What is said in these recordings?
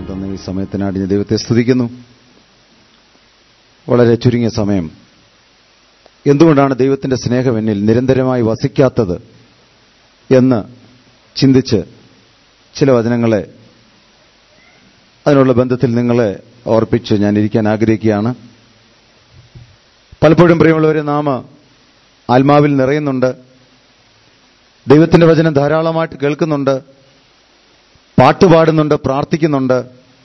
തന്ന ഈ സമയത്തിനാടി ഞാൻ ദൈവത്തെ സ്തുതിക്കുന്നു വളരെ ചുരുങ്ങിയ സമയം എന്തുകൊണ്ടാണ് ദൈവത്തിന്റെ സ്നേഹം എന്നിൽ നിരന്തരമായി വസിക്കാത്തത് എന്ന് ചിന്തിച്ച് ചില വചനങ്ങളെ അതിനുള്ള ബന്ധത്തിൽ നിങ്ങളെ ഓർപ്പിച്ച് ഞാൻ ഇരിക്കാൻ ആഗ്രഹിക്കുകയാണ് പലപ്പോഴും പ്രിയമുള്ളവരെ നാം ആത്മാവിൽ നിറയുന്നുണ്ട് ദൈവത്തിന്റെ വചനം ധാരാളമായിട്ട് കേൾക്കുന്നുണ്ട് പാട്ടുപാടുന്നുണ്ട് പ്രാർത്ഥിക്കുന്നുണ്ട്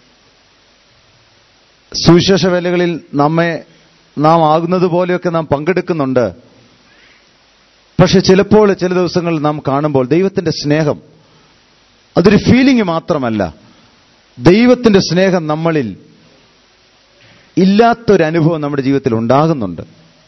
സുവിശേഷ വേലകളിൽ നമ്മെ നാം ആകുന്നത് പോലെയൊക്കെ നാം പങ്കെടുക്കുന്നുണ്ട് പക്ഷെ ചിലപ്പോൾ ചില ദിവസങ്ങളിൽ നാം കാണുമ്പോൾ ദൈവത്തിന്റെ സ്നേഹം അതൊരു ഫീലിംഗ് മാത്രമല്ല ദൈവത്തിന്റെ സ്നേഹം നമ്മളിൽ ഇല്ലാത്തൊരനുഭവം നമ്മുടെ ജീവിതത്തിൽ ഉണ്ടാകുന്നുണ്ട്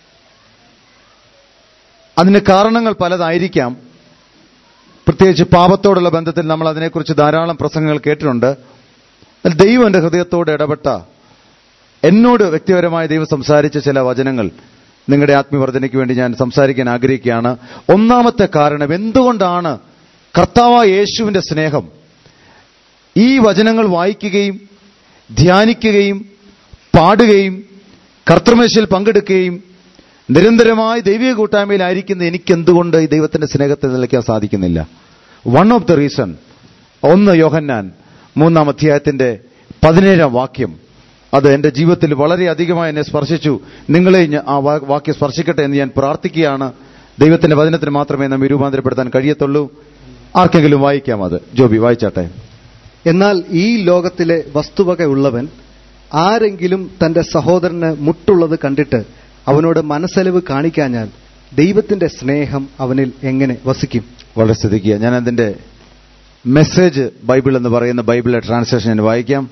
അതിന് കാരണങ്ങൾ പലതായിരിക്കാം പ്രത്യേകിച്ച് പാപത്തോടുള്ള ബന്ധത്തിൽ നമ്മൾ അതിനെക്കുറിച്ച് ധാരാളം പ്രസംഗങ്ങൾ കേട്ടിട്ടുണ്ട് ദൈവം എൻ്റെ ഹൃദയത്തോട് ഇടപെട്ട എന്നോട് വ്യക്തിപരമായി ദൈവം സംസാരിച്ച ചില വചനങ്ങൾ നിങ്ങളുടെ ആത്മീയവർദ്ധനയ്ക്ക് വേണ്ടി ഞാൻ സംസാരിക്കാൻ ആഗ്രഹിക്കുകയാണ് ഒന്നാമത്തെ കാരണം എന്തുകൊണ്ടാണ് കർത്താവായ യേശുവിന്റെ സ്നേഹം ഈ വചനങ്ങൾ വായിക്കുകയും ധ്യാനിക്കുകയും പാടുകയും കർത്തൃമേശയിൽ പങ്കെടുക്കുകയും നിരന്തരമായി ദൈവിക കൂട്ടായ്മയിലായിരിക്കുന്ന എനിക്ക് എന്തുകൊണ്ട് ഈ ദൈവത്തിന്റെ സ്നേഹത്തെ നിലയ്ക്കാൻ സാധിക്കുന്നില്ല വൺ ഓഫ് ദ റീസൺ ഒന്ന് യോഹന്നാൻ മൂന്നാം അധ്യായത്തിന്റെ പതിനേഴാം വാക്യം അത് എന്റെ ജീവിതത്തിൽ വളരെ അധികമായി എന്നെ സ്പർശിച്ചു നിങ്ങളെ ആ വാക്യം സ്പർശിക്കട്ടെ എന്ന് ഞാൻ പ്രാർത്ഥിക്കുകയാണ് ദൈവത്തിന്റെ വചനത്തിന് മാത്രമേ നമ്മെ രൂപാന്തരപ്പെടുത്താൻ കഴിയത്തുള്ളൂ ആർക്കെങ്കിലും വായിക്കാം അത് ജോബി വായിച്ചാട്ടെ എന്നാൽ ഈ ലോകത്തിലെ വസ്തുവകയുള്ളവൻ ആരെങ്കിലും തന്റെ സഹോദരന് മുട്ടുള്ളത് കണ്ടിട്ട് അവനോട് മനസ്സലിവ് കാണിക്കാഞ്ഞാൽ ദൈവത്തിന്റെ സ്നേഹം അവനിൽ എങ്ങനെ വസിക്കും വളരെ ശ്രദ്ധിക്കുക ഞാൻ അതിന്റെ മെസ്സേജ് ബൈബിൾ എന്ന് പറയുന്ന ബൈബിളിലെ ട്രാൻസ്ലേഷൻ ഞാൻ വായിക്കാം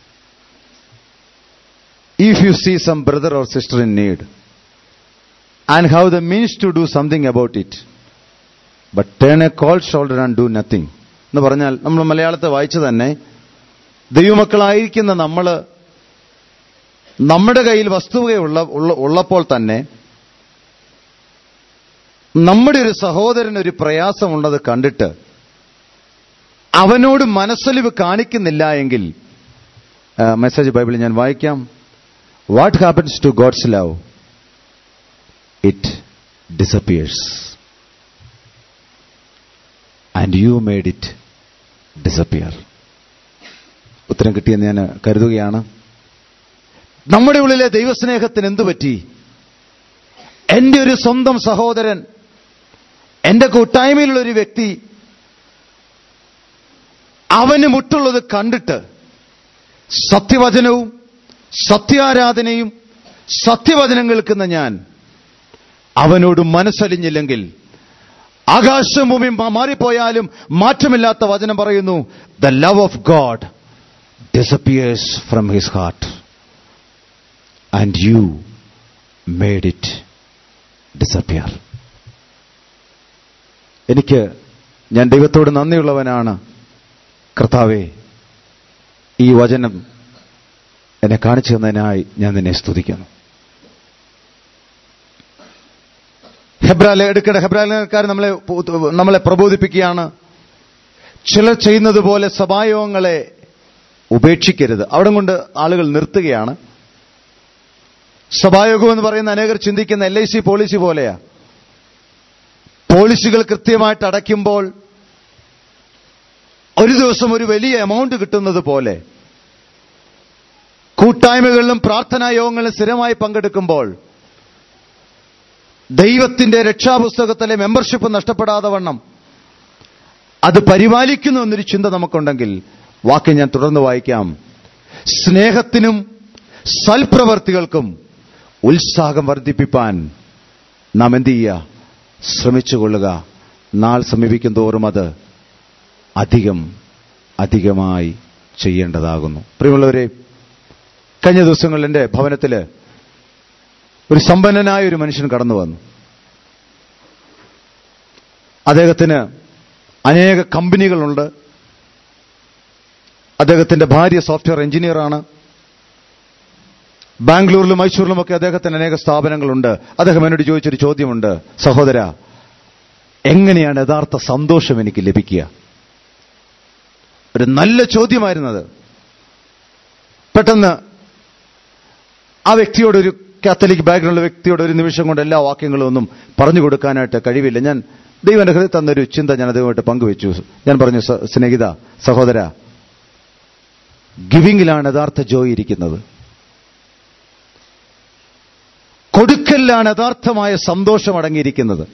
if you see some brother or sister in need and have the means to do something about it but turn a cold shoulder and do nothing എന്ന് പറഞ്ഞാൽ നമ്മൾ മലയാളത്തെ വായിച്ചു തന്നെ ദൈവമക്കളായിരിക്കുന്ന നമ്മൾ നമ്മുടെ കയ്യിൽ വസ്തുവകയുള്ള ഉള്ളപ്പോൾ തന്നെ നമ്മുടെ ഒരു സഹോദരൻ ഒരു പ്രയാസമുള്ളത് കണ്ടിട്ട് അവനോട് മനസ്സലിവ് കാണിക്കുന്നില്ല എങ്കിൽ മെസ്സേജ് ബൈബിളിൽ ഞാൻ വായിക്കാം what happens to God's love it disappears and you made it disappear ഉത്തരം കിട്ടിയെന്ന് ഞാൻ കരുതുകയാണ് നമ്മുടെ ഉള്ളിലെ ദൈവസ്നേഹത്തിന് എന്തു പറ്റി എന്റെ ഒരു സ്വന്തം സഹോദരൻ എന്റെ കൂട്ടായ്മയിലുള്ള ഒരു വ്യക്തി അവന് മുട്ടുള്ളത് കണ്ടിട്ട് സത്യവചനവും സത്യാരാധനയും സത്യവചനം കേൾക്കുന്ന ഞാൻ അവനോട് മനസ്സലിഞ്ഞില്ലെങ്കിൽ ആകാശം ഭൂമി മാറിപ്പോയാലും മാറ്റമില്ലാത്ത വചനം പറയുന്നു the love of God disappears from his heart and you made it disappear എനിക്ക് ഞാൻ ദൈവത്തോട് നന്ദിയുള്ളവനാണ് കർത്താവെ ഈ വചനം എന്നെ കാണിച്ചു തന്നതിനായി ഞാൻ നിന്നെ സ്തുതിക്കുന്നു ഹെബ്രാല എടുക്കേണ്ട ഹെബ്രാലക്കാർ നമ്മളെ നമ്മളെ പ്രബോധിപ്പിക്കുകയാണ് ചിലർ ചെയ്യുന്നത് പോലെ സഭായോഗങ്ങളെ ഉപേക്ഷിക്കരുത് അവിടെ കൊണ്ട് ആളുകൾ നിർത്തുകയാണ് സഭായോഗം എന്ന് പറയുന്ന അനേകർ ചിന്തിക്കുന്ന എൽ ഐ സി പോളിസി പോലെയാ പോളിസികൾ കൃത്യമായിട്ട് അടയ്ക്കുമ്പോൾ ഒരു ദിവസം ഒരു വലിയ എമൗണ്ട് കിട്ടുന്നത് പോലെ കൂട്ടായ്മകളിലും പ്രാർത്ഥനാ യോഗങ്ങളിലും സ്ഥിരമായി പങ്കെടുക്കുമ്പോൾ ദൈവത്തിന്റെ രക്ഷാപുസ്തകത്തിലെ മെമ്പർഷിപ്പ് നഷ്ടപ്പെടാതെ വണ്ണം അത് പരിപാലിക്കുന്നു എന്നൊരു ചിന്ത നമുക്കുണ്ടെങ്കിൽ വാക്യം ഞാൻ തുടർന്ന് വായിക്കാം സ്നേഹത്തിനും സൽപ്രവർത്തികൾക്കും ഉത്സാഹം വർദ്ധിപ്പിപ്പാൻ നാം എന്ത് ചെയ്യുക ശ്രമിച്ചുകൊള്ളുക നാൾ സമീപിക്കും തോറും അത് അധികം അധികമായി ചെയ്യേണ്ടതാകുന്നു പ്രിയമുള്ളവരെ കഴിഞ്ഞ ദിവസങ്ങളിൽ എൻ്റെ ഭവനത്തിൽ ഒരു സമ്പന്നനായ ഒരു മനുഷ്യൻ കടന്നു വന്നു അദ്ദേഹത്തിന് അനേക കമ്പനികളുണ്ട് അദ്ദേഹത്തിന്റെ ഭാര്യ സോഫ്റ്റ്വെയർ എഞ്ചിനീയറാണ് ബാംഗ്ലൂരിലും മൈസൂരിലും ഒക്കെ അദ്ദേഹത്തിന് അനേക സ്ഥാപനങ്ങളുണ്ട് അദ്ദേഹം എന്നോട് ചോദിച്ചൊരു ചോദ്യമുണ്ട് സഹോദര എങ്ങനെയാണ് യഥാർത്ഥ സന്തോഷം എനിക്ക് ലഭിക്കുക ഒരു നല്ല ചോദ്യമായിരുന്നത് പെട്ടെന്ന് ആ വ്യക്തിയോട് ഒരു കാത്തലിക് ബാക്ക്ഗ്രൗണ്ടുള്ള വ്യക്തിയോട് ഒരു നിമിഷം കൊണ്ട് എല്ലാ വാക്യങ്ങളും ഒന്നും പറഞ്ഞു കൊടുക്കാനായിട്ട് കഴിവില്ല ഞാൻ ദൈവം എൻ്റെ ഹൃദയം തന്നൊരു ചിന്ത ഞാൻ അതുമായിട്ട് പങ്കുവെച്ചു ഞാൻ പറഞ്ഞു "സ- സ്നേഹിത സഹോദര ഗിവിംഗിലാണ് യഥാർത്ഥ ജോയ് ഇരിക്കുന്നത് കൊടുക്കലിലാണ് യഥാർത്ഥമായ സന്തോഷം അടങ്ങിയിരിക്കുന്നത്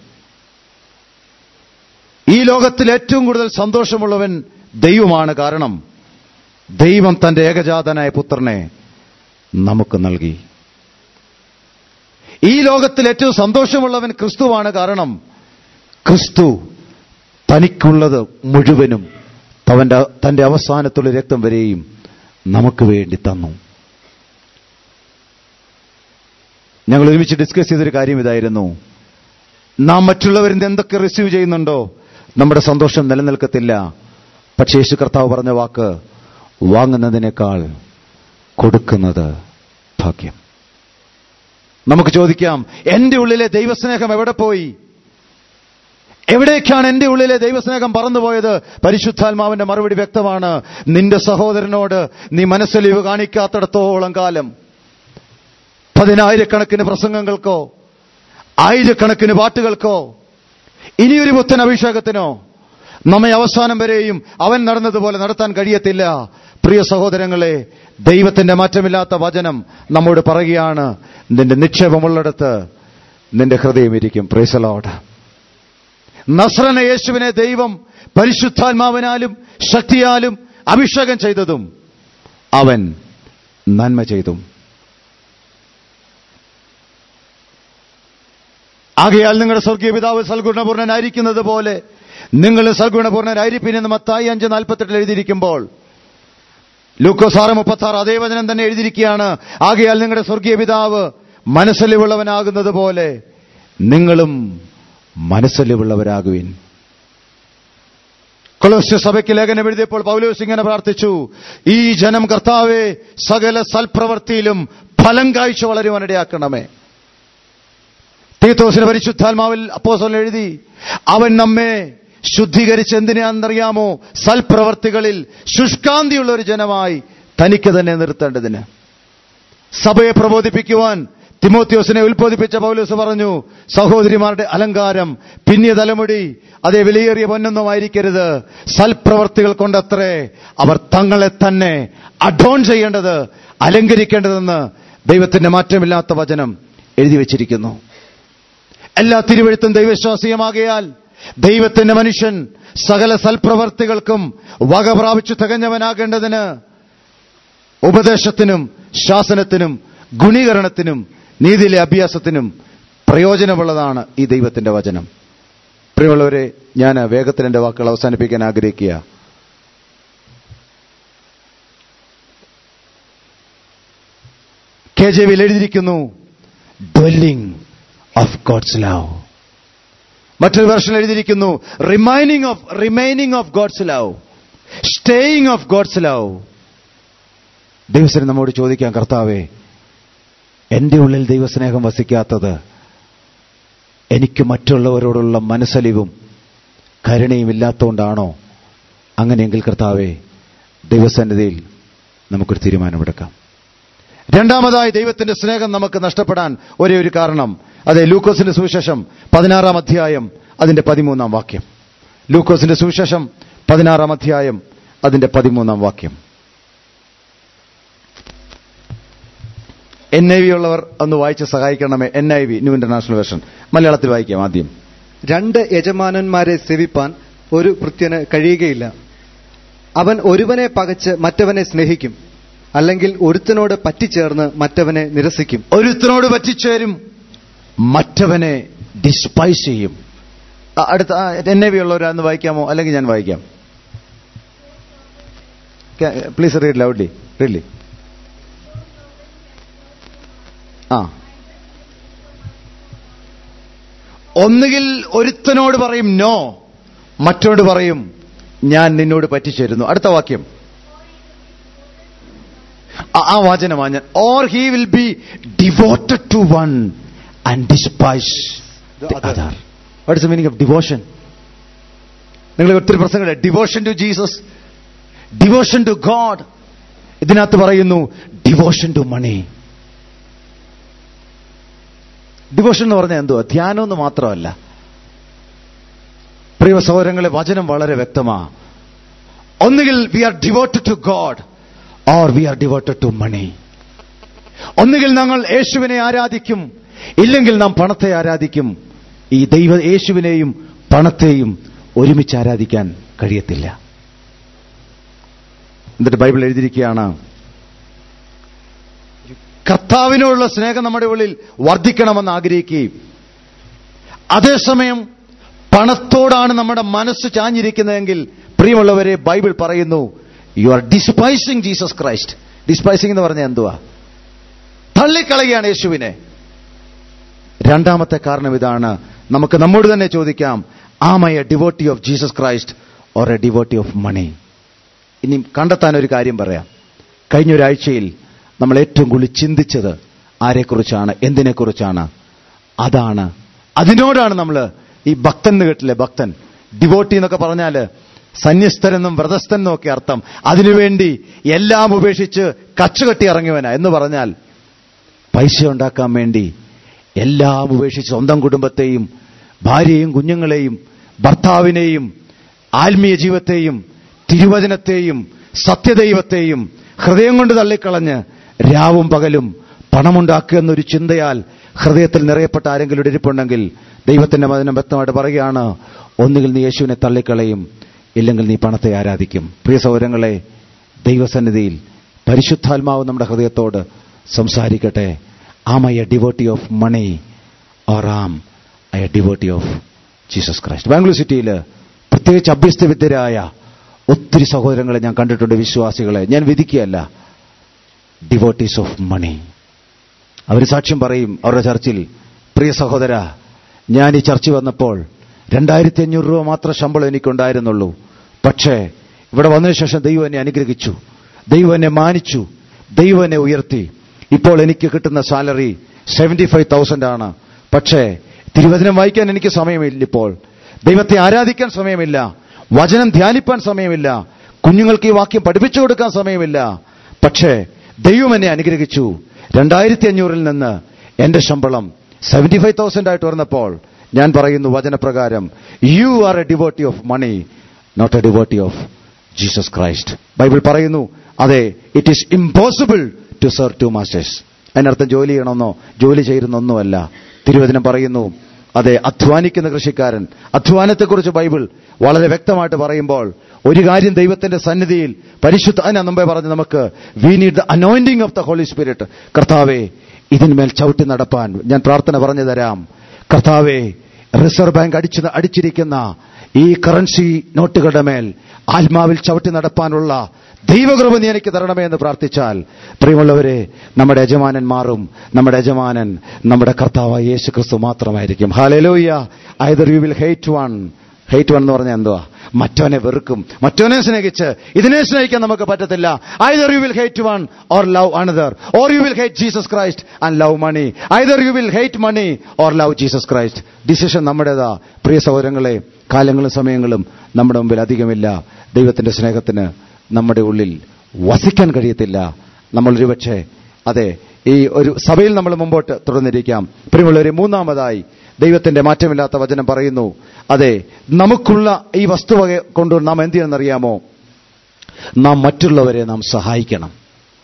ഈ ലോകത്തിൽ ഏറ്റവും കൂടുതൽ സന്തോഷമുള്ളവൻ ദൈവമാണ് കാരണം ദൈവം തന്റെ ഏകജാതനായ പുത്രനെ നമുക്ക് നൽകി ഈ ലോകത്തിൽ ഏറ്റവും സന്തോഷമുള്ളവൻ ക്രിസ്തുവാണ് കാരണം ക്രിസ്തു തനിക്കുള്ളത് മുഴുവനും തവന്റെ തന്റെ അവസാനത്തുള്ള രക്തം വരെയും നമുക്ക് വേണ്ടി തന്നു ഞങ്ങൾ ഒരുമിച്ച് ഡിസ്കസ് ചെയ്തൊരു കാര്യം ഇതായിരുന്നു നാം മറ്റുള്ളവരിൽ നിന്ന് എന്തൊക്കെ റിസീവ് ചെയ്യുന്നുണ്ടോ നമ്മുടെ സന്തോഷം നിലനിൽക്കത്തില്ല പക്ഷേ യേശു കർത്താവ് പറഞ്ഞ വാക്ക് വാങ്ങുന്നതിനേക്കാൾ കൊടുക്കുന്നത് ഭാഗ്യം നമുക്ക് ചോദിക്കാം എന്റെ ഉള്ളിലെ ദൈവസ്നേഹം എവിടെ പോയി എവിടേക്കാണ് എന്റെ ഉള്ളിലെ ദൈവസ്നേഹം പറന്നുപോയത് പരിശുദ്ധാത്മാവിന്റെ മറുപടി വ്യക്തമാണ് നിന്റെ സഹോദരനോട് നീ മനസ്സലിവ് കാണിക്കാത്തിടത്തോളം കാലം പതിനായിരക്കണക്കിന് പ്രസംഗങ്ങൾക്കോ ആയിരക്കണക്കിന് പാട്ടുകൾക്കോ ഇനിയൊരു പുത്തൻ അഭിഷേകത്തിനോ നമ്മെ അവസാനം വരെയും അവൻ നടന്നതുപോലെ നടത്താൻ കഴിയത്തില്ല പ്രിയ സഹോദരങ്ങളെ ദൈവത്തിന്റെ മാറ്റമില്ലാത്ത വചനം നമ്മോട് പറയുകയാണ് നിന്റെ നിക്ഷേപമുള്ളിടത്ത് നിന്റെ ഹൃദയം ഇരിക്കും പ്രേസലോട് നസ്രന യേശുവിനെ ദൈവം പരിശുദ്ധാത്മാവിനാലും ശക്തിയാലും അഭിഷേകം ചെയ്തതും അവൻ നന്മ ചെയ്തും ആകയാൽ നിങ്ങളുടെ സ്വർഗീയ പിതാവ് സൽഗുണപൂർണനായിരിക്കുന്നത് പോലെ നിങ്ങൾ സൽഗുണപൂർണനായിരിപ്പിനെന്ന് മത്തായി അഞ്ച് നാൽപ്പത്തെട്ടിൽ എഴുതിയിരിക്കുമ്പോൾ ലൂക്കോസ് ആറ് മുപ്പത്തി ആറ് അതേ വചനം തന്നെ എഴുതിയിരിക്കുകയാണ് ആകയാൽ നിങ്ങളുടെ സ്വർഗീയ പിതാവ് മനസ്സലിവുള്ളവനാകുന്നത് പോലെ നിങ്ങളും മനസ്സലിവുള്ളവരാകുവിൻ കൊളോസ്യ സഭയ്ക്ക് ലേഖനം എഴുതിയപ്പോൾ പൗലോസ് ഇങ്ങനെ പ്രാർത്ഥിച്ചു ഈ ജനം കർത്താവെ സകല സൽപ്രവൃത്തിയിലും ഫലം കാഴ്ച വളരുവാനിടയാക്കണമേ തീത്തോസിന് പരിശുദ്ധാത്മാവിൽ അപ്പോസോൽ എഴുതി അവൻ നമ്മെ ശുദ്ധീകരിച്ച് എന്തിനാണെന്നറിയാമോ സൽപ്രവർത്തികളിൽ ശുഷ്കാന്തിയുള്ള ഒരു ജനമായി തനിക്ക് തന്നെ നിർത്തേണ്ടതിന് സഭയെ പ്രബോധിപ്പിക്കുവാൻ തിമോത്യോസിനെ ഉത്ബോധിപ്പിച്ച പൗലോസ് പറഞ്ഞു സഹോദരിമാരുടെ അലങ്കാരം പിന്നിയ തലമുടി അതേ വിലയേറിയ പൊന്നൊന്നും ആയിരിക്കരുത് സൽപ്രവർത്തികൾ കൊണ്ടത്രേ അവർ തങ്ങളെ തന്നെ അഡോൺ ചെയ്യേണ്ടത് അലങ്കരിക്കേണ്ടതെന്ന് ദൈവത്തിന്റെ മാറ്റമില്ലാത്ത വചനം എഴുതി വച്ചിരിക്കുന്നു എല്ലാ തിരുവഴുത്തും ദൈവവിശ്വാസീയമാകയാൽ ദൈവത്തിന്റെ മനുഷ്യൻ സകല സൽപ്രവർത്തികൾക്കും വക പ്രാപിച്ചു തികഞ്ഞവനാകേണ്ടതിന് ഉപദേശത്തിനും ശാസനത്തിനും ഗുണീകരണത്തിനും നീതിയിലെ അഭ്യാസത്തിനും പ്രയോജനമുള്ളതാണ് ഈ ദൈവത്തിന്റെ വചനം പ്രിയമുള്ളവരെ ഞാൻ വേഗത്തിൽ എന്റെ വാക്കുകൾ അവസാനിപ്പിക്കാൻ ആഗ്രഹിക്കുക കെ ജെ വിയിൽ എഴുതിയിരിക്കുന്നു ഡ്വെല്ലിംഗ് ഓഫ് ഗോഡ്സ് ലവ് മറ്റൊരു വെർഷൻ എഴുതിയിരിക്കുന്നു remaining of remaining of God's love staying of God's love ദൈവത്തിന് നമ്മോട് ചോദിക്കാം കർത്താവേ എന്റെ ഉള്ളിൽ ദൈവസ്നേഹം വസിക്കാത്തത് എനിക്ക് മറ്റുള്ളവരോടുള്ള മനസ്സലിവും കരുണയും ഇല്ലാത്തതുകൊണ്ടാണോ അങ്ങനെയെങ്കിൽ കർത്താവേ ദൈവസന്നിധിയിൽ നമുക്കൊരു തീരുമാനമെടുക്കാം രണ്ടാമതായി ദൈവത്തിന്റെ സ്നേഹം നമുക്ക് നഷ്ടപ്പെടാൻ ഒരേ ഒരു കാരണം അതെ ലൂക്കോസിന്റെ സുവിശേഷം പതിനാറാം അധ്യായം അതിന്റെ പതിമൂന്നാം വാക്യം ലൂക്കോസിന്റെ സുവിശേഷം പതിനാറാം അധ്യായം അതിന്റെ പതിമൂന്നാം വാക്യം എൻ ഐ വി ഉള്ളവർ ഒന്ന് വായിച്ച് സഹായിക്കണമേ N I V new international version മലയാളത്തിൽ വായിക്കാം ആദ്യം രണ്ട് യജമാനന്മാരെ സേവിപ്പാൻ ഒരു ഭൃത്യന് കഴിയുകയില്ല അവൻ ഒരുവനെ പകച്ച് മറ്റവനെ സ്നേഹിക്കും അല്ലെങ്കിൽ ഒരുത്തനോട് പറ്റിച്ചേർന്ന് മറ്റവനെ നിരസിക്കും ഒരുത്തനോട് പറ്റിച്ചേരും മറ്റവനെ ഡിസ്പൈസ് ചെയ്യും ആ, അടുത്ത എൻ ഐ വി ഉള്ളവരാന്ന് വായിക്കാമോ അല്ലെങ്കിൽ ഞാൻ വായിക്കാം പ്ലീസ് റീഡ് ലൗഡ്ലി റീഡ്ലി ആ ഒന്നുകിൽ ഒരുത്തനോട് പറയും നോ മറ്റോട് പറയും ഞാൻ നിന്നോട് പറ്റിച്ചേരുന്നു അടുത്ത വാക്യം ആ- ആ വാചനമാണ് ഞാൻ or he will be devoted to one and despise The other. Other what is meaning of devotion നിങ്ങൾ ഒത്തിരി പ്രസംഗം devotion to Jesus devotion to God ഇതിനകത്ത് പറയുന്നു ഡിവോഷൻ ടു മണി ഡിവോഷൻ എന്ന് പറഞ്ഞാൽ എന്തുവാ ധ്യാനം എന്ന് മാത്രമല്ല പ്രിയ സഹോദരങ്ങളെ വചനം വളരെ വ്യക്തമാ ഒന്നുകിൽ we are devoted to God or we are devoted to money ഒന്നുകിൽ ഞങ്ങൾ യേശുവിനെ ആരാധിക്കും ഇല്ലെങ്കിൽ നാം പണത്തെ ആരാധിക്കും ഈ ദൈവ യേശുവിനെയും പണത്തെയും ഒരുമിച്ച് ആരാധിക്കാൻ കഴിയത്തില്ല എന്നിട്ട് ബൈബിൾ എഴുതിയിരിക്കുകയാണ് കർത്താവിനോടുള്ള സ്നേഹം നമ്മുടെ ഉള്ളിൽ വർദ്ധിക്കണമെന്ന് ആഗ്രഹിക്കുകയും അതേസമയം പണത്തോടാണ് നമ്മുടെ മനസ്സ് ചാഞ്ഞിരിക്കുന്നതെങ്കിൽ പ്രിയമുള്ളവരെ ബൈബിൾ പറയുന്നു you are despising Jesus Christ despising എന്ന് പറഞ്ഞാൽ എന്തുവാ തള്ളിക്കളയുകയാണ് യേശുവിനെ രണ്ടാമത്തെ കാരണം ഇതാണ് നമുക്ക് നമ്മോട് തന്നെ ചോദിക്കാം am I a devotee of Jesus Christ or a devotee of money ഇനി കണ്ടെത്താൻ ഒരു കാര്യം പറയാം കഴിഞ്ഞ ഒരാഴ്ചയിൽ നമ്മൾ ഏറ്റവും കൂടുതൽ ചിന്തിച്ചത് ആരെക്കുറിച്ചാണ് എന്തിനെക്കുറിച്ചാണ് അതാണ് അതിനോടാണ് നമ്മൾ ഈ ഭക്തൻ എന്ന് കേട്ടില്ലേ ഭക്തൻ ഡിവോട്ടി എന്നൊക്കെ പറഞ്ഞാൽ സന്യസ്തരെന്നും വ്രതസ്ഥനെന്നും ഒക്കെ അർത്ഥം അതിനുവേണ്ടി എല്ലാം ഉപേക്ഷിച്ച് കച്ചുകെട്ടി ഇറങ്ങിയവനാ എന്ന് പറഞ്ഞാൽ പൈസ ഉണ്ടാക്കാൻ വേണ്ടി എല്ലാം ഉപേക്ഷിച്ച് സ്വന്തം കുടുംബത്തെയും ഭാര്യയും കുഞ്ഞുങ്ങളെയും ഭർത്താവിനെയും ആത്മീയ ജീവിതത്തെയും തിരുവചനത്തെയും സത്യദൈവത്തെയും ഹൃദയം കൊണ്ട് തള്ളിക്കളഞ്ഞ് രാവും പകലും പണമുണ്ടാക്കുക എന്നൊരു ചിന്തയാൽ ഹൃദയത്തിൽ നിറയപ്പെട്ട ആരെങ്കിലും ഇവിടെ ഇരിപ്പുണ്ടെങ്കിൽ ദൈവത്തിന്റെ വചനം വ്യക്തമായിട്ട് പറയുകയാണ് ഒന്നുകിൽ നീ യേശുവിനെ തള്ളിക്കളയും ഇല്ലെങ്കിൽ നീ പണത്തെ ആരാധിക്കും പ്രിയ സൗരങ്ങളെ ദൈവസന്നിധിയിൽ പരിശുദ്ധാത്മാവ് നമ്മുടെ ഹൃദയത്തോട് സംസാരിക്കട്ടെ am I a devotee of money or am I a devotee of Jesus Christ Bangalore സിറ്റിയിൽ പ്രത്യേകിച്ച് അഭ്യസ്തവിദ്യരായ ഒത്തിരി സഹോദരങ്ങളെ ഞാൻ കണ്ടിട്ടുണ്ട് വിശ്വാസികളെ ഞാൻ വിധിക്കുകയല്ല ഡിവോട്ടീസ് ഓഫ് മണി അവർ സാക്ഷ്യം പറയും അവരുടെ ചർച്ചിൽ പ്രിയ സഹോദര ഞാൻ ഈ ചർച്ച വന്നപ്പോൾ രണ്ടായിരത്തി അഞ്ഞൂറ് രൂപ മാത്രം ശമ്പളം എനിക്കുണ്ടായിരുന്നുള്ളൂ പക്ഷേ ഇവിടെ വന്നതിന് ശേഷം ദൈവം എന്നെ അനുഗ്രഹിച്ചു ദൈവം എന്നെ മാനിച്ചു ദൈവം എന്നെ ഉയർത്തി ഇപ്പോൾ എനിക്ക് കിട്ടുന്ന സാലറി സെവന്റി ഫൈവ് തൗസൻഡ് ആണ് പക്ഷേ തിരുവചനം വായിക്കാൻ എനിക്ക് സമയമില്ല ഇപ്പോൾ ദൈവത്തെ ആരാധിക്കാൻ സമയമില്ല വചനം ധ്യാനിപ്പാൻ സമയമില്ല കുഞ്ഞുങ്ങൾക്ക് ഈ വാക്യം പഠിപ്പിച്ചു കൊടുക്കാൻ സമയമില്ല പക്ഷേ ദൈവം എന്നെ അനുഗ്രഹിച്ചു രണ്ടായിരത്തി അഞ്ഞൂറിൽ നിന്ന് എന്റെ ശമ്പളം സെവന്റി ഫൈവ് തൗസൻഡ് ആയിട്ട് വന്നപ്പോൾ ഞാൻ പറയുന്നു വചനപ്രകാരം you are a devotee of money not a devotee of Jesus Christ Bible പറയുന്നു അതെ it is impossible to serve two masters അതിനർത്ഥം ജോലി ചെയ്യണമെന്നോ ജോലി ചെയ്യുന്നൊന്നുമല്ല തിരുവചനം പറയുന്നു അതെ അധ്വാനിക്കുന്ന കൃഷിക്കാരൻ അധ്വാനത്തെക്കുറിച്ച് ബൈബിൾ വളരെ വ്യക്തമായിട്ട് പറയുമ്പോൾ ഒരു കാര്യം ദൈവത്തിന്റെ സന്നിധിയിൽ പരിശുദ്ധ അതിനാ മുമ്പേ പറഞ്ഞ് നമുക്ക് we need the anointing of the Holy Spirit കർത്താവെ ഇതിന്മേൽ ചവിട്ടി നടപ്പാൻ ഞാൻ പ്രാർത്ഥന പറഞ്ഞു തരാം കർത്താവെ റിസർവ് ബാങ്ക് അടിച്ചു അടിച്ചിരിക്കുന്ന ഈ കറൻസി നോട്ടുകളുടെ മേൽ ആത്മാവിൽ ചവിട്ടി നടപ്പാനുള്ള ദൈവകൃപ നീ എനിക്ക് തരണമേ എന്ന് പ്രാർത്ഥിച്ചാൽ പ്രിയമുള്ളവരെ നമ്മുടെ യജമാനൻ മാറും നമ്മുടെ യജമാനൻ നമ്മുടെ കർത്താവായ യേശു ക്രിസ്തു മാത്രമായിരിക്കും hallelujah either you will hate one hate one എന്ന് പറഞ്ഞാൽ എന്തുവാ മറ്റവനെ വെറുക്കും മറ്റവനെ സ്നേഹിച്ച് ഇതിനെ സ്നേഹിക്കാൻ നമുക്ക് പറ്റത്തില്ല either you will hate one or love another or you will hate Jesus Christ and love money either you will hate money or love Jesus Christ decision നമ്മുടേതാ പ്രിയ സഹോദരങ്ങളെ കാലങ്ങളും സമയങ്ങളും നമ്മുടെ മുമ്പിൽ അധികമില്ല ദൈവത്തിന്റെ സ്നേഹത്തിന് നമ്മുടെ ഉള്ളിൽ വസിക്കാൻ കഴിയത്തില്ല നമ്മൾ ഒരുപക്ഷെ അതെ ഈ ഒരു സഭയിൽ നമ്മൾ മുമ്പോട്ട് തുടർന്നിരിക്കാം പ്രിയമുള്ളവരെ മൂന്നാമതായി ദൈവത്തിന്റെ മാറ്റമില്ലാത്ത വചനം പറയുന്നു അതെ നമുക്കുള്ള ഈ വസ്തുവക കൊണ്ട് നാം എന്ത് ചെയ്യണമെന്നറിയാമോ നാം മറ്റുള്ളവരെ നാം സഹായിക്കണം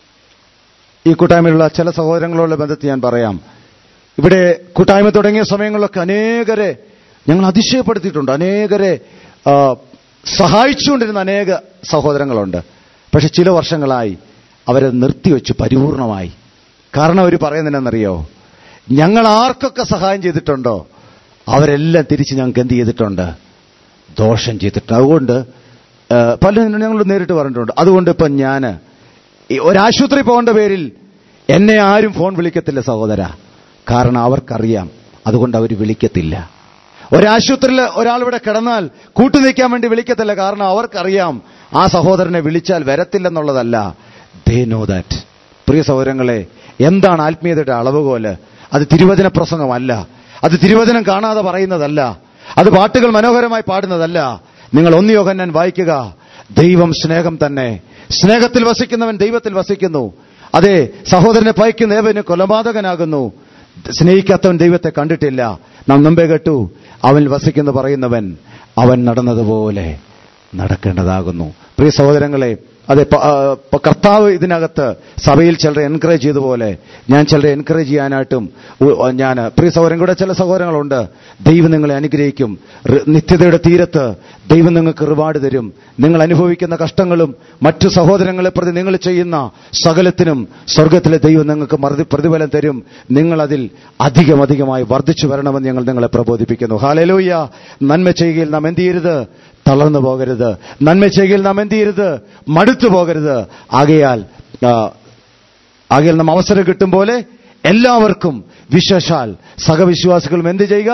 ഈ കൂട്ടായ്മയിലുള്ള ചില സഹോദരങ്ങളുള്ള ബന്ധത്തിൽ ഞാൻ പറയാം ഇവിടെ കൂട്ടായ്മ തുടങ്ങിയ സമയങ്ങളിലൊക്കെ അനേകരെ ഞങ്ങൾ അതിശയപ്പെടുത്തിയിട്ടുണ്ട് അനേകരെ ആ, സഹായിച്ചുകൊണ്ടിരുന്ന അനേക സഹോദരങ്ങളുണ്ട് പക്ഷെ ചില വർഷങ്ങളായി അവരെ നിർത്തിവെച്ചു പരിപൂർണമായി കാരണം അവർ പറയുന്നതെന്നറിയോ ഞങ്ങൾ ആർക്കൊക്കെ സഹായം ചെയ്തിട്ടുണ്ടോ അവരെല്ലാം തിരിച്ച് ഞങ്ങൾക്ക് എന്ത് ചെയ്തിട്ടുണ്ട് ദോഷം ചെയ്തിട്ടുണ്ട് അതുകൊണ്ട് ആ, പലരും ഞങ്ങൾ നേരിട്ട് പറഞ്ഞിട്ടുണ്ട് അതുകൊണ്ട് ഇപ്പം ഞാൻ ഒരാശുപത്രി പോകേണ്ട പേരിൽ എന്നെ ആരും ഫോൺ വിളിക്കത്തില്ല സഹോദര കാരണം അവർക്കറിയാം അതുകൊണ്ട് അവർ വിളിക്കത്തില്ല ഒരാശുപത്രിയിൽ ഒരാൾ ഇവിടെ കിടന്നാൽ കൂട്ടുനിൽക്കാൻ വേണ്ടി വിളിക്കത്തില്ല കാരണം അവർക്കറിയാം ആ സഹോദരനെ വിളിച്ചാൽ വരത്തില്ലെന്നുള്ളതല്ല ദേ നോ ദാറ്റ് പ്രിയ സഹോദരങ്ങളെ എന്താണ് ആത്മീയതയുടെ അളവുകോല് അത് തിരുവചന പ്രസംഗമല്ല അത് തിരുവചനം കാണാതെ പറയുന്നതല്ല അത് പാട്ടുകൾ മനോഹരമായി പാടുന്നതല്ല നിങ്ങൾ ഒന്ന് യോഹന്നാൻ വായിക്കുക ദൈവം സ്നേഹം തന്നെ സ്നേഹത്തിൽ വസിക്കുന്നവൻ ദൈവത്തിൽ വസിക്കുന്നു അതെ സഹോദരനെ പയക്കുന്ന ഏവന് കൊലപാതകനാകുന്നു സ്നേഹിക്കാത്തവൻ ദൈവത്തെ കണ്ടിട്ടില്ല നാം മുമ്പേ കേട്ടു അവൻ വസിക്കുന്നു പറയുന്നവൻ അവൻ നടന്നതുപോലെ നടക്കേണ്ടതാകുന്നു പ്രിയ സഹോദരങ്ങളെ അതെ പ- ആ, പ- കർത്താവ് ഇതിനകത്ത് സഭയിൽ ചിലരെ എൻകറേജ് ചെയ്തപോലെ ഞാൻ ചിലരെ എൻകറേജ് ചെയ്യാനായിട്ടും ഉ- ഞാൻ പ്രിയ സഹോദരൻ കൂടെ ചില സഹോദരങ്ങളുണ്ട് ദൈവം നിങ്ങളെ അനുഗ്രഹിക്കും റി- നിത്യതയുടെ തീരത്ത് ദൈവം നിങ്ങൾക്ക് റിവാർഡ് തരും നിങ്ങൾ അനുഭവിക്കുന്ന കഷ്ടങ്ങളും മറ്റു സഹോദരങ്ങളെ പ്രതി നിങ്ങൾ ചെയ്യുന്ന സകലത്തിനും സ്വർഗത്തിലെ ദൈവം നിങ്ങൾക്ക് മറുതി പ്രതിഫലം തരും നിങ്ങൾ അതിൽ അധികം അധികമായി വർദ്ധിച്ചു വരണമെന്ന് ഞങ്ങൾ നിങ്ങളെ പ്രബോധിപ്പിക്കുന്നു ഹാലലൂയ്യ നന്മ ചെയ്യുകയിൽ നാം എന്ത് ചെയ്യരുത് തളർന്നു പോകരുത് നന്മ ചെയ്യുകയിൽ നാം എന്ത് ചെയ്യരുത് മടുത്തു പോകരുത് ആകയാൽ ആ, ആകയാൽ നാം അവസരം കിട്ടും പോലെ എല്ലാവർക്കും വിശേഷാൽ സഹവിശ്വാസികളും എന്ത് ചെയ്യുക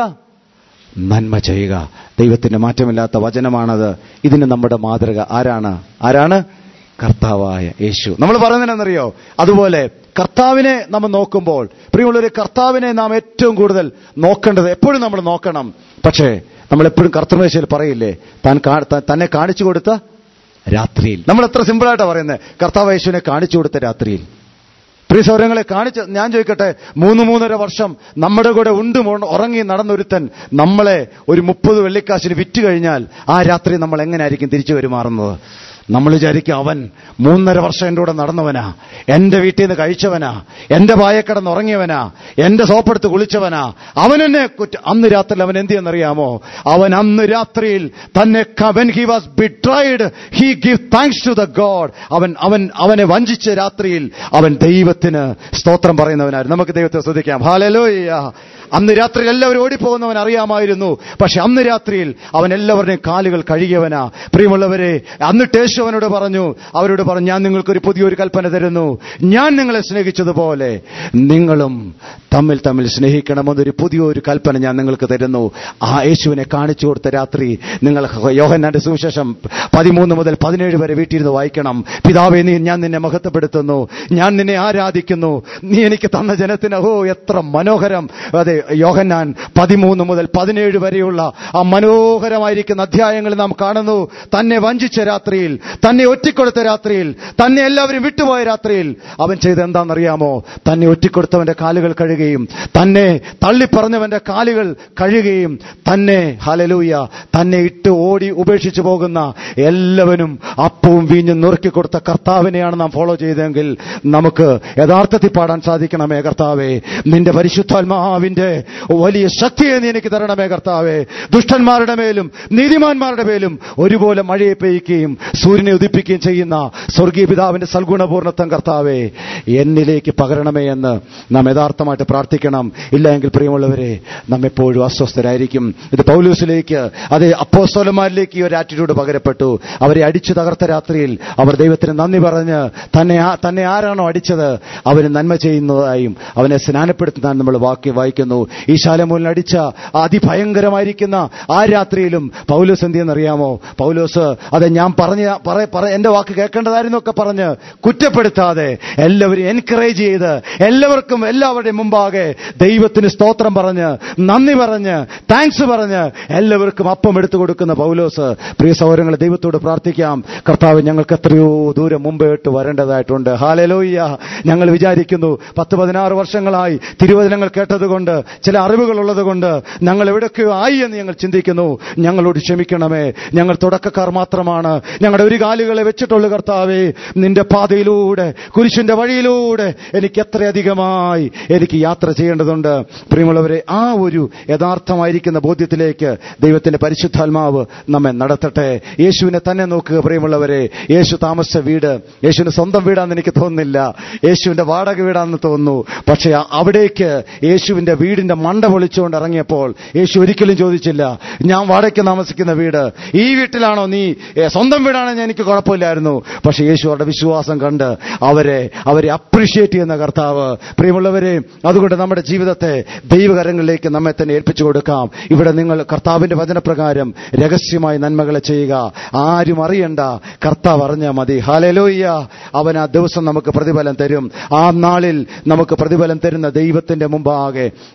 നന്മ ചെയ്യുക ദൈവത്തിന്റെ മാറ്റമില്ലാത്ത വചനമാണത് ഇതിന് നമ്മുടെ മാതൃക ആരാണ് ആരാണ് കർത്താവായ യേശു നമ്മൾ പറയുന്നതിനെന്നറിയോ അതുപോലെ കർത്താവിനെ നമ്മൾ നോക്കുമ്പോൾ പ്രിയമുള്ളൊരു കർത്താവിനെ നാം ഏറ്റവും കൂടുതൽ നോക്കേണ്ടത് എപ്പോഴും നമ്മൾ നോക്കണം പക്ഷേ നമ്മൾ എപ്പോഴും കർത്തൃമേശയിൽ പറയില്ലേ താൻ കാ- ത- തന്നെ കാണിച്ചു കൊടുത്ത രാത്രിയിൽ നമ്മൾ എത്ര സിമ്പിളായിട്ടാണ് പറയുന്നത് കർത്താവ് യേശുവിനെ കാണിച്ചു കൊടുത്ത രാത്രിയിൽ പ്രിയ സൗരങ്ങളെ കാണിച്ച് ഞാൻ ചോദിക്കട്ടെ മൂന്ന് മൂന്നര വർഷം നമ്മുടെ കൂടെ ഉണ്ട് മോ- ഉറങ്ങി നടന്നൊരുത്തൻ നമ്മളെ ഒരു മുപ്പത് വെള്ളിക്കാശിന് വിറ്റ് കഴിഞ്ഞാൽ ആ രാത്രി നമ്മൾ എങ്ങനെയായിരിക്കും തിരിച്ചു പെരുമാറുന്നത് നമ്മൾ വിചാരിക്കും അവൻ മൂന്നര വർഷം എൻ്റെ കൂടെ നടന്നവനാ എന്റെ വീട്ടിൽ നിന്ന് കഴിച്ചവനാ എന്റെ പായെ കിടന്ന് ഉറങ്ങിയവനാ എന്റെ സോപ്പെടുത്ത് കുളിച്ചവനാ അവൻ എന്നെ കുറ്റ അന്ന് രാത്രിയിൽ അവൻ എന്ത് ചെയ്യുന്നറിയാമോ അവൻ അന്ന് രാത്രിയിൽ തന്നെ when he was betrayed he give thanks to the God അവൻ അവൻ അവനെ വഞ്ചിച്ച രാത്രിയിൽ അവൻ ദൈവത്തിന് സ്തോത്രം പറയുന്നവനായിരുന്നു നമുക്ക് ദൈവത്തെ ശ്രദ്ധിക്കാം ഹാലലോയ്യ അന്ന് രാത്രിയിൽ എല്ലാവരും ഓടിപ്പോകുന്നവൻ അറിയാമായിരുന്നു പക്ഷെ അന്ന് രാത്രിയിൽ അവൻ എല്ലാവരുടെയും കാലുകൾ കഴുകിയവനാ പ്രിയമുള്ളവരെ അന്നിട്ട് യേശു അവനോട് പറഞ്ഞു അവരോട് പറഞ്ഞു ഞാൻ നിങ്ങൾക്കൊരു പുതിയൊരു കൽപ്പന തരുന്നു ഞാൻ നിങ്ങളെ സ്നേഹിച്ചതുപോലെ നിങ്ങളും തമ്മിൽ തമ്മിൽ സ്നേഹിക്കണമെന്നൊരു പുതിയൊരു കൽപ്പന ഞാൻ നിങ്ങൾക്ക് തരുന്നു ആ യേശുവിനെ കാണിച്ചു കൊടുത്ത രാത്രി നിങ്ങൾ യോഹന്നാന്റെ സുവിശേഷം പതിമൂന്ന് മുതൽ പതിനേഴ് വരെ വീട്ടിലിരുന്ന് വായിക്കണം പിതാവേ നീ ഞാൻ നിന്നെ മഹത്വപ്പെടുത്തുന്നു ഞാൻ നിന്നെ ആരാധിക്കുന്നു നീ എനിക്ക് തന്ന ജനത്തിന് ഓ എത്ര മനോഹരം അതെ യോഹന്നാൻ പതിമൂന്ന് മുതൽ പതിനേഴ് വരെയുള്ള ആ മനോഹരമായിരിക്കുന്ന അധ്യായങ്ങൾ നാം കാണുന്നു തന്നെ വഞ്ചിച്ച രാത്രിയിൽ തന്നെ ഒറ്റിക്കൊടുത്ത രാത്രിയിൽ തന്നെ എല്ലാവരും വിട്ടുപോയ രാത്രിയിൽ അവൻ ചെയ്ത എന്താണെന്നറിയാമോ തന്നെ ഒറ്റിക്കൊടുത്തവന്റെ കാലുകൾ കഴുകുകയും തന്നെ തള്ളിപ്പറഞ്ഞവന്റെ കാലുകൾ കഴുകുകയും തന്നെ ഹലലൂയ തന്നെ ഇട്ട് ഓടി ഉപേക്ഷിച്ചു പോകുന്ന എല്ലാവരും അപ്പവും വീഞ്ഞും നുറുക്കി കൊടുത്ത കർത്താവിനെയാണ് നാം ഫോളോ ചെയ്തതെങ്കിൽ നമുക്ക് യഥാർത്ഥത്തിൽ പാടാൻ സാധിക്കണമേ കർത്താവേ നിന്റെ പരിശുദ്ധാത്മാവിന്റെ വലിയ ശക്തിയെ നീ എനിക്ക് തരണമേ കർത്താവേ ദുഷ്ടന്മാരുടെ മേലും നീതിമാന്മാരുടെ മേലും ഒരുപോലെ മഴയെ പെയ്യുകയും സൂര്യനെ ഉദിപ്പിക്കുകയും ചെയ്യുന്ന സ്വർഗീയ പിതാവിന്റെ സൽഗുണപൂർണ്ണത്വം കർത്താവേ എന്നിലേക്ക് പകരണമേ എന്ന് നാം യഥാർത്ഥമായിട്ട് പ്രാർത്ഥിക്കണം ഇല്ല എങ്കിൽ പ്രിയമുള്ളവരെ നാം എപ്പോഴും അസ്വസ്ഥരായിരിക്കും ഇത് പൗലൂസിലേക്ക് അത് അപ്പോസ്തോലന്മാരിലേക്ക് ഈ ഒരു ആറ്റിറ്റ്യൂഡ് പകരപ്പെട്ടു അവരെ അടിച്ചു തകർത്ത രാത്രിയിൽ അവർ ദൈവത്തിന് നന്ദി പറഞ്ഞ് തന്നെ ആ- തന്നെ ആരാണോ അടിച്ചത് അവന് നന്മ ചെയ്യുന്നതായും അവനെ സ്നാനപ്പെടുത്തുന്നതായും നമ്മൾ വാക്യം വായിക്കുന്നു ഈ ശാലമൂലിന് അടിച്ച ആ അതിഭയങ്കരമായിരിക്കുന്ന ആ രാത്രിയിലും പൗലോസ് എന്ത് ചെയ്യുന്നറിയാമോ പൗലോസ് അതെ ഞാൻ പറഞ്ഞ പറ- പറ- എന്റെ വാക്ക് കേൾക്കേണ്ടതായിരുന്നു ഒക്കെ പറഞ്ഞ് കുറ്റപ്പെടുത്താതെ എല്ലാവരും എൻകറേജ് ചെയ്ത് എല്ലാവർക്കും എല്ലാവരുടെയും മുമ്പാകെ ദൈവത്തിന് സ്തോത്രം പറഞ്ഞ് നന്ദി പറഞ്ഞ് താങ്ക്സ് പറഞ്ഞ് എല്ലാവർക്കും അപ്പം എടുത്തു കൊടുക്കുന്ന പൗലോസ് പ്രിയ സൗരങ്ങളെ ദൈവത്തോട് പ്രാർത്ഥിക്കാം കർത്താവ് ഞങ്ങൾക്ക് എത്രയോ ദൂരം മുമ്പോട്ട് വരേണ്ടതായിട്ടുണ്ട് ഹാലലോയ്യ ഞങ്ങൾ വിചാരിക്കുന്നു പത്ത് പതിനാറ് വർഷങ്ങളായി തിരുവചനങ്ങൾ കേട്ടതുകൊണ്ട് ചില അറിവുകൾ ഉള്ളതുകൊണ്ട് ഞങ്ങൾ എവിടെയൊക്കെയോ ആയി എന്ന് ഞങ്ങൾ ചിന്തിക്കുന്നു ഞങ്ങളോട് ക്ഷമിക്കണമേ ഞങ്ങൾ തുടക്കക്കാർ മാത്രമാണ് ഞങ്ങളുടെ ഒരു കാലുകളെ വെച്ചിട്ടുള്ളൂ കർത്താവേ നിന്റെ പാതയിലൂടെ കുരിശിന്റെ വഴിയിലൂടെ എനിക്ക് എത്രയധികമായി എനിക്ക് യാത്ര ചെയ്യേണ്ടതുണ്ട് പ്രിയമുള്ളവരെ ആ ഒരു യഥാർത്ഥമായിരിക്കുന്ന ബോധ്യത്തിലേക്ക് ദൈവത്തിന്റെ പരിശുദ്ധാത്മാവ് നമ്മെ നടത്തട്ടെ യേശുവിനെ തന്നെ നോക്കുക പ്രിയമുള്ളവരെ യേശു താമസിച്ച വീട് യേശുവിന് സ്വന്തം വീടാന്ന് എനിക്ക് തോന്നുന്നില്ല യേശുവിന്റെ വാടക വീടാണെന്ന് തോന്നുന്നു പക്ഷെ ആ- അവിടേക്ക് യേശുവിന്റെ വീടിന്റെ മണ്ട പൊളിച്ചുകൊണ്ട് ഇറങ്ങിയപ്പോൾ യേശു ഒരിക്കലും ചോദിച്ചില്ല ഞാൻ വാടകയ്ക്ക് താമസിക്കുന്ന വീട് ഈ വീട്ടിലാണോ നീ ഏ, സ്വന്തം വീടാണെങ്കിൽ എനിക്ക് കുഴപ്പമില്ലായിരുന്നു പക്ഷെ യേശു അവരുടെ വിശ്വാസം കണ്ട് അവരെ അവരെ അപ്രീഷിയേറ്റ് ചെയ്യുന്ന കർത്താവ് പ്രിയമുള്ളവരെ അതുകൊണ്ട് നമ്മുടെ ജീവിതത്തെ ദൈവകരങ്ങളിലേക്ക് നമ്മെ തന്നെ ഏൽപ്പിച്ചു കൊടുക്കാം ഇവിടെ നിങ്ങൾ കർത്താവിന്റെ വചനപ്രകാരം രഹസ്യമായി നന്മകളെ ചെയ്യുക ആരും അറിയണ്ട കർത്താവ് അറിഞ്ഞാൽ മതി ഹാലലോയ്യ അവൻ ആ ദിവസം നമുക്ക് പ്രതിഫലം തരും ആ നാളിൽ നമുക്ക് പ്രതിഫലം തരുന്ന ദൈവത്തിന്റെ മുമ്പാകെ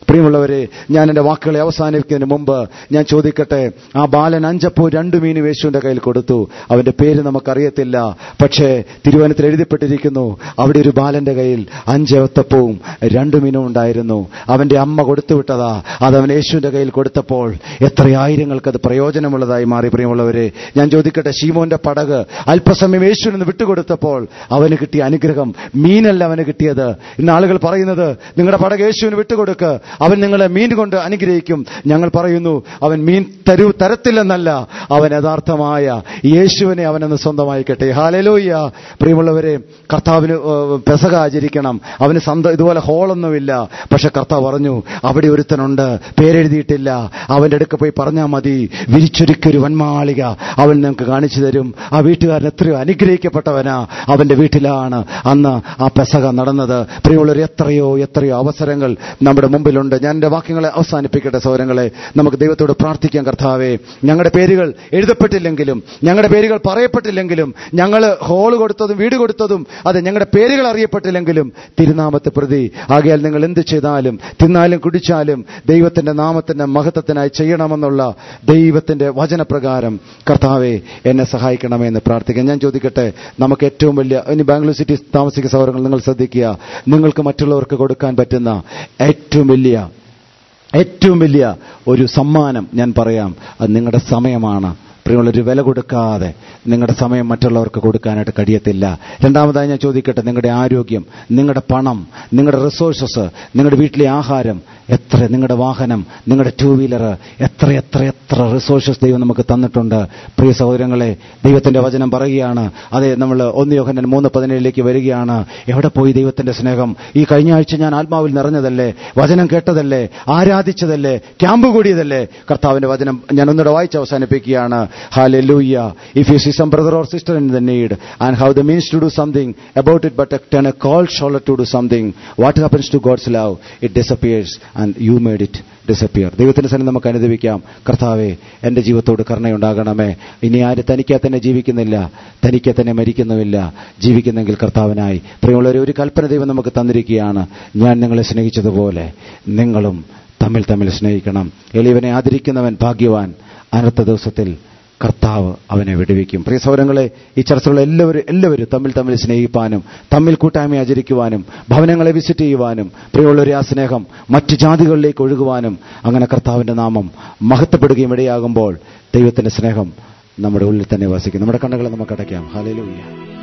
പ്രിയമുള്ളവരെ ഞാൻ എൻ്റെ വാക്കുകളെ അവസാനിപ്പിക്കുന്നതിന് മുമ്പ് ഞാൻ ചോദിക്കട്ടെ ആ ബാലൻ അഞ്ചപ്പോ രണ്ടു മീനും യേശുവിന്റെ കയ്യിൽ കൊടുത്തു അവന്റെ പേര് നമുക്കറിയത്തില്ല പക്ഷേ തിരുവനന്തപുരത്തിൽ എഴുതിപ്പെട്ടിരിക്കുന്നു അവിടെ ഒരു ബാലന്റെ കയ്യിൽ അഞ്ചവത്തപ്പവും രണ്ടു മീനും ഉണ്ടായിരുന്നു അവന്റെ അമ്മ കൊടുത്തുവിട്ടതാ അത് അവൻ യേശുവിന്റെ കയ്യിൽ കൊടുത്തപ്പോൾ എത്ര ആയിരങ്ങൾക്ക് അത് പ്രയോജനമുള്ളതായി മാറി പ്രിയമുള്ളവരെ ഞാൻ ചോദിക്കട്ടെ ഷീമോന്റെ പടക് അല്പസമയം യേശുവിന് വിട്ടുകൊടുത്തപ്പോൾ അവന് കിട്ടിയ അനുഗ്രഹം മീനല്ല അവന് കിട്ടിയത് ഇന്ന് ആളുകൾ പറയുന്നത് നിങ്ങളുടെ പടക് യേശുവിന് വിട്ടുകൊടുക്ക് അവൻ നിങ്ങളെ മീൻ കൊണ്ട് അനുഗ്രഹിക്കും ഞങ്ങൾ പറയുന്നു അവൻ മീൻ തരൂ തരത്തില്ലെന്നല്ല അവൻ യഥാർത്ഥമായ യേശുവിനെ അവനെന്ന് സ്വന്തമായിക്കട്ടെ ഹാലലോയ്യ പ്രിയമുള്ളവരെ കർത്താവിന് ഏഹ്, പെസക ആചരിക്കണം അവന് സ്വന്തം ഇതുപോലെ ഹോളൊന്നുമില്ല പക്ഷെ കർത്താവ് പറഞ്ഞു അവിടെ ഒരുത്തനുണ്ട് പേരെഴുതിയിട്ടില്ല അവന്റെ അടുക്ക പോയി പറഞ്ഞാൽ മതി വിരിച്ചൊരുക്കൊരു വന്മാളിക അവൻ നിങ്ങൾക്ക് കാണിച്ചു തരും ആ വീട്ടുകാരൻ എത്രയോ അനുഗ്രഹിക്കപ്പെട്ടവനാ അവന്റെ വീട്ടിലാണ് അന്ന് ആ പെസക നടന്നത് പ്രിയമുള്ളവർ എത്രയോ എത്രയോ അവസരങ്ങൾ നമ്മുടെ മുമ്പിലുണ്ട് ഞാൻ എന്റെ വാക്യങ്ങളെ അവസാനിപ്പിക്കട്ടെ സൗരങ്ങളെ നമുക്ക് ദൈവത്തോട് പ്രാർത്ഥിക്കാം കർത്താവേ ഞങ്ങളുടെ പേരുകൾ എഴുതപ്പെട്ടില്ലെങ്കിലും ഞങ്ങളുടെ പേരുകൾ പറയപ്പെട്ടില്ലെങ്കിലും ഞങ്ങൾ ഹോള് കൊടുത്തതും വീട് കൊടുത്തതും അതെ ഞങ്ങളുടെ പേരുകൾ അറിയപ്പെട്ടില്ലെങ്കിലും തിരുനാമത്തെ പ്രതി ആകയാൽ നിങ്ങൾ എന്ത് ചെയ്താലും തിന്നാലും കുടിച്ചാലും ദൈവത്തിന്റെ നാമത്തിന്റെ മഹത്വത്തിനായി ചെയ്യണമെന്നുള്ള ദൈവത്തിന്റെ വചനപ്രകാരം കർത്താവെ എന്നെ സഹായിക്കണമേ എന്ന് പ്രാർത്ഥിക്കാം ഞാൻ ചോദിക്കട്ടെ നമുക്ക് ഏറ്റവും വലിയ ഇനി ബാംഗ്ലൂർ സിറ്റി താമസിക്കുന്ന സൗരങ്ങൾ നിങ്ങൾ ശ്രദ്ധിക്കുക നിങ്ങൾക്ക് മറ്റുള്ളവർക്ക് കൊടുക്കാൻ പറ്റുന്ന ഏറ്റവും വലിയ ഏറ്റവും വലിയ ഒരു സമ്മാനം ഞാൻ പറയാം അത് നിങ്ങളുടെ സമയമാണ് പ്രിയമുള്ളൊരു വില കൊടുക്കാതെ നിങ്ങളുടെ സമയം മറ്റുള്ളവർക്ക് കൊടുക്കാനായിട്ട് കഴിയത്തില്ല രണ്ടാമതായി ഞാൻ ചോദിക്കട്ടെ നിങ്ങളുടെ ആരോഗ്യം നിങ്ങളുടെ പണം നിങ്ങളുടെ റിസോഴ്സസ് നിങ്ങളുടെ വീട്ടിലെ ആഹാരം എത്ര നിങ്ങളുടെ വാഹനം നിങ്ങളുടെ ടൂ വീലർ എത്ര എത്ര എത്ര റിസോഴ്സസ് ദൈവം നമുക്ക് തന്നിട്ടുണ്ട് പ്രിയ സഹോദരങ്ങളെ ദൈവത്തിന്റെ വചനം പറയുകയാണ് അതെ നമ്മൾ ഒന്ന് യോഹനൻ മൂന്ന് പതിനേഴിലേക്ക് വരികയാണ് എവിടെ പോയി ദൈവത്തിന്റെ സ്നേഹം ഈ കഴിഞ്ഞ ആഴ്ച ഞാൻ ആത്മാവിൽ നിറഞ്ഞതല്ലേ വചനം കേട്ടതല്ലേ ആരാധിച്ചതല്ലേ ക്യാമ്പ് കൂടിയതല്ലേ കർത്താവിന്റെ വചനം ഞാൻ ഒന്നുകൂടെ വായിച്ച് അവസാനിപ്പിക്കുകയാണ് hallelujah if you see some brother or sister in the need and have the means to do something about it but turn a cold shoulder to do something what happens to God's love it disappears and you made it disappear ദൈവത്തിന്റെ സന്നിധി നമുക്ക് അനുദവിക്കാം കർത്താവെ എന്റെ ജീവിതത്തോട് കരുണയുണ്ടാകണമേ ഇനി ആര് തനിക്കാ തന്നെ ജീവിക്കുന്നില്ല തനിക്കാ തന്നെ മരിക്കുന്നുമില്ല ജീവിക്കുന്നെങ്കിൽ കർത്താവിനായി പ്രിയമുള്ളവരെ ഒരു കൽപ്പന ദൈവം നമുക്ക് തന്നിരിക്കുകയാണ് ഞാൻ നിങ്ങളെ സ്നേഹിച്ചതുപോലെ നിങ്ങളും തമ്മിൽ തമ്മിൽ സ്നേഹിക്കണം എളിയവനെ ആദരിക്കുന്നവൻ ഭാഗ്യവാൻ അനർത്ഥ ദിവസത്തിൽ കർത്താവ് അവനെ വിടുവിക്കും പ്രിയ സൗരങ്ങളെ ഈ ചർച്ചകൾ എല്ലാവരും എല്ലാവരും തമ്മിൽ തമ്മിൽ സ്നേഹിപ്പാനും തമ്മിൽ കൂട്ടായ്മ ആചരിക്കുവാനും ഭവനങ്ങളെ വിസിറ്റ് ചെയ്യുവാനും പ്രിയമുള്ളവരെ ആ സ്നേഹം മറ്റു ജാതികളിലേക്ക് ഒഴുകുവാനും അങ്ങനെ കർത്താവിന്റെ നാമം മഹത്വപ്പെടുകയും ഇടയാകുമ്പോൾ ദൈവത്തിന്റെ സ്നേഹം നമ്മുടെ ഉള്ളിൽ തന്നെ വസിക്കും നമ്മുടെ കണ്ണുകളെ നമുക്ക് അടയ്ക്കാം ഹാലയിലൂയ്യ